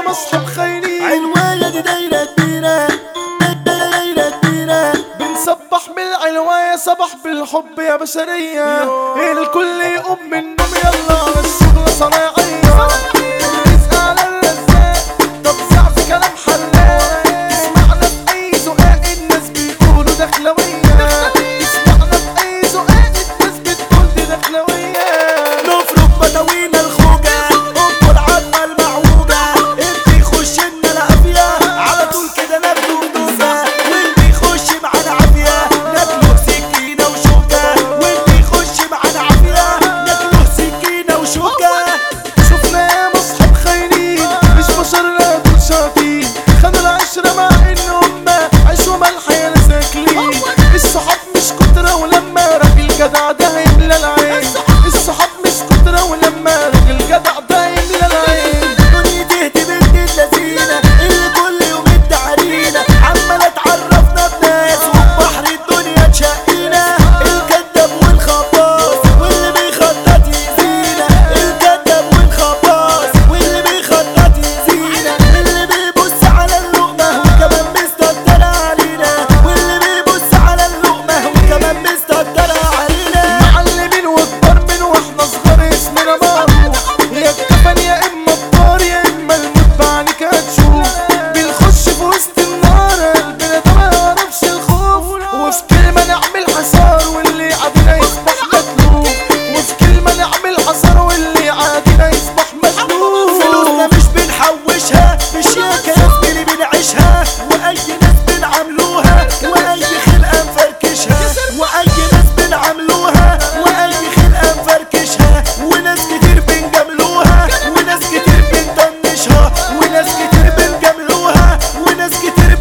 مصحب خاينين عنواية دي دايرة كبيرة دايرة كبيرة بنصبح بالعلواية صبح بالحب يا بشرية الكل يقوم من النوم يلا على الشغل صناعية الرزق على الرزاق طب زعف كلام حلاق اسمعنا في أي زقاق الناس بيقولوا دخلوية اسمعنا في أي زقاق الناس بتقول دي دخلوية نفرق بدوينا الخوجة انطر عنا المعوجة اللي يخش لنا العافية على طول كده ناكله بدوسة واللي يخش معانا عافية ناكله سكينة وشوكة واللي يخش معانا عافية ناكله سكينة وشوكة شفنا يا مصحب خاينين مش بشر لا دول شاطين خدوا العشرة مع ان هما عيشوا ملح يا ناس اكلين الصحاب مش كترة ولما راجل جدع ده هيملى العين الصحاب مش كترة ولما راجل جدع ده هيملى العين دنيا تهدي بنت اللذينة اللي كل يوم ادعى عمالة تعرفنا بناس وبحر الدنيا تشقينا الكذاب والخباص واللي بيخطط يزينا الكذاب والخباص واللي بيخطط يزينا اللي بيبص على اللقمة وكمان مستكتر علينا واللي بيبص على اللقمة وكمان مستكتر علينا معلمين وكبار من واحنا صغار اسمنا معروف يا الكفن يا اما الطار يا اما الموت بعدك هتشوف بنخش في وسط النار قلبنا ده ما يعرفش الخوف وفي كلمة نعمل حصار واللي عادينا يصبح مطلوب وفي كلمة نعمل حصار واللي عادينا يصبح مطلوب فلوسنا مش بنحوشها مش ياكا يا زميلي بنعيشها واي ناس بنعملوها واي خلقه نفركشها واي ناس بنعملوها واي خلقه نفركشها وناس كتير بنجاملوها وناس كتير بنطنشها وناس كتير بنجاملوها وناس كتير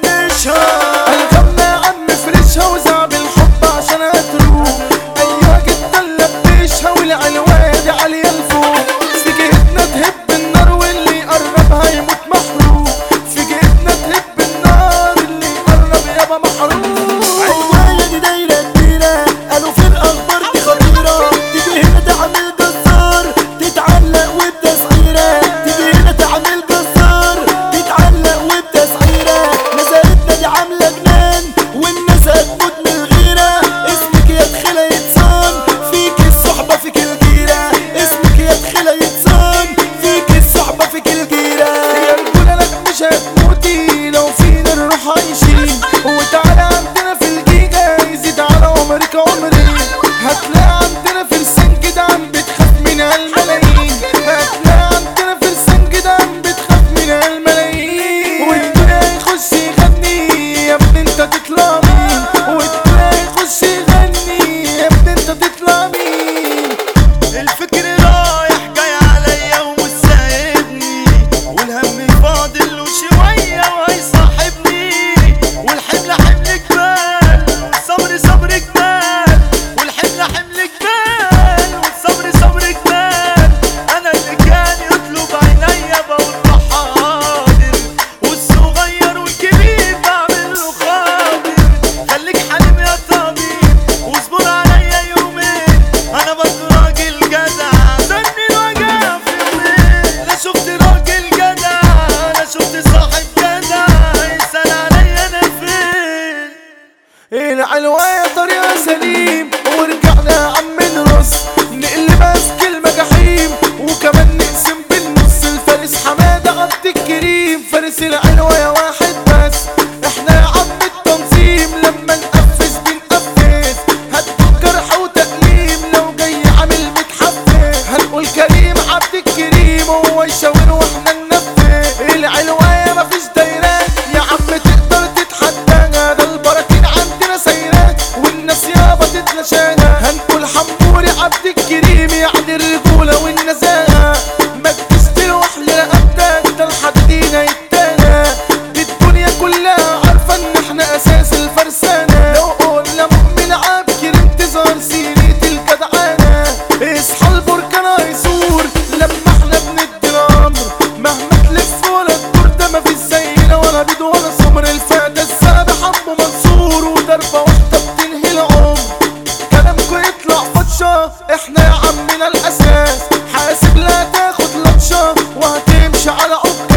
بنطنشها الغمنا يا عم فرشها وزعب الحب عشان هتروح ايوه جدا لبشها والعلوان دي عالية لفوق في جهتنا تهب النار واللي يقرب هيموت محروق في جهتنا تهب النار اللي يقرب يابا محروق عيواية دي دايرة كبيرة قالوا في الأخبار دي خطيرة تيجي هنا تعمل جزار تتعلق وبتسعيرة تيجي هنا تعمل جزار تتعلق وبتسعيرة نزلتنا دي عاملة جنان والناس هتموت من الغيرة اسمك يا دخلة يتصان فيك الصحبة فيك الجيرة اسمك يا دخلة يتصان فيك الصحبة فيك الجيرة يا رجولة لك مش هتموتي لو فينا الروح عايشين وتعالى عندنا في الجيجا يزيد على عمرك عمري هتلاقي عندنا فرسان كده عم بتخاف منها الملايين هتلاقي عندنا فرسان كده عم بتخاف منها الملايين والدنيا يخش يغني يا ابني انت تطلع مين والدنيا يخش يغني يا ابني انت تطلع مين الفكر رايح جاي عليا ومش سايبني والهم فاضل وشوية وهيصاحبني والحمل حمل جبال والصبر صبر جبال والحمل حمل جبال والصبر صبر جبال انا اللي كان يطلب عينيا بقول له حاضر والصغير والكبير بعمل له خاطر خليك حليم يا طبيب واصبر عليا يومين انا برضه راجل جدع سني الوجع في يومين انا شفت راجل جدع انا شفت صاحب جدع يسأل عليا انا فين العلواية طريقة سليم ورجعنا يا عم نرص نقلبها في كلمة جحيم وكمان نقسم بالنص الفارس حمادة عبد الكريم فارس العلواية واحد بس احنا يا عم التنظيم لما نقفز بنقفز هتدوك جرح وتأليم لو جاي عامل متحفز هنقول كريم عبد الكريم هو يشاور واحنا ننفذ العلواية مفيش دايرات يا عم تقدر تتحدانا ده البراكين عندنا سيرات والناس يابا تتلاشانا هنقول حموري عبد الكريم يعني الرجولة والنزاهة ما تجيش تروح لرقبتك ده الحدينا يتانا دي الدنيا كلها عارفة ان احنا اساس الفرسانة لو قلنا مؤمن عبكر انتظار سيرة الجدعانة اصحى البركان هيصور لما احنا بندي الامر مهما تلف ولا تدور ده مفيش زينا ولا بيض ولا سمر الفعل السابح عمو منصور وضربة واحدة بتنهي العمر كلامكوا يطلع فتشة احنا يا عمنا الاساس حاسب لا تاخد لطشة وهتمشي على عكاز